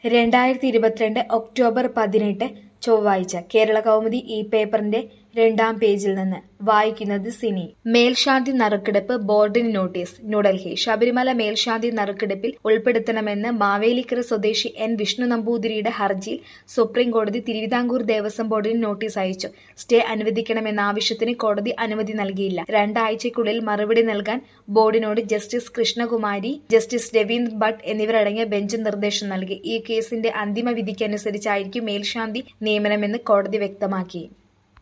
രണ്ടായിരത്തി ഇരുപത്തിരണ്ട് ഒക്ടോബർ പതിനെട്ട് ചൊവ്വാഴ്ച കേരള കൗമുദി ഈ പേപ്പറിന്റെ രണ്ടാം പേജിൽ നിന്ന് വായിക്കുന്നത് സിനി മേൽശാന്തി നറുക്കെടുപ്പ് ബോർഡിന് നോട്ടീസ് ന്യൂഡൽഹി ശബരിമല മേൽശാന്തി നറുക്കെടുപ്പിൽ ഉൾപ്പെടുത്തണമെന്ന് മാവേലിക്കര സ്വദേശി എൻ വിഷ്ണു നമ്പൂതിരിയുടെ ഹർജിയിൽ സുപ്രീം കോടതി തിരുവിതാംകൂർ ദേവസ്വം ബോർഡിന് നോട്ടീസ് അയച്ചു സ്റ്റേ അനുവദിക്കണമെന്ന ആവശ്യത്തിന് കോടതി അനുമതി നൽകിയില്ല രണ്ടാഴ്ചയ്ക്കുള്ളിൽ മറുപടി നൽകാൻ ബോർഡിനോട് ജസ്റ്റിസ് കൃഷ്ണകുമാരി ജസ്റ്റിസ് രവീന്ദ്ര ഭട്ട് എന്നിവരടങ്ങിയ ബെഞ്ച് നിർദ്ദേശം നൽകി ഈ കേസിന്റെ അന്തിമ വിധിക്കനുസരിച്ചായിരിക്കും മേൽശാന്തി നിയമനമെന്ന് കോടതി വ്യക്തമാക്കി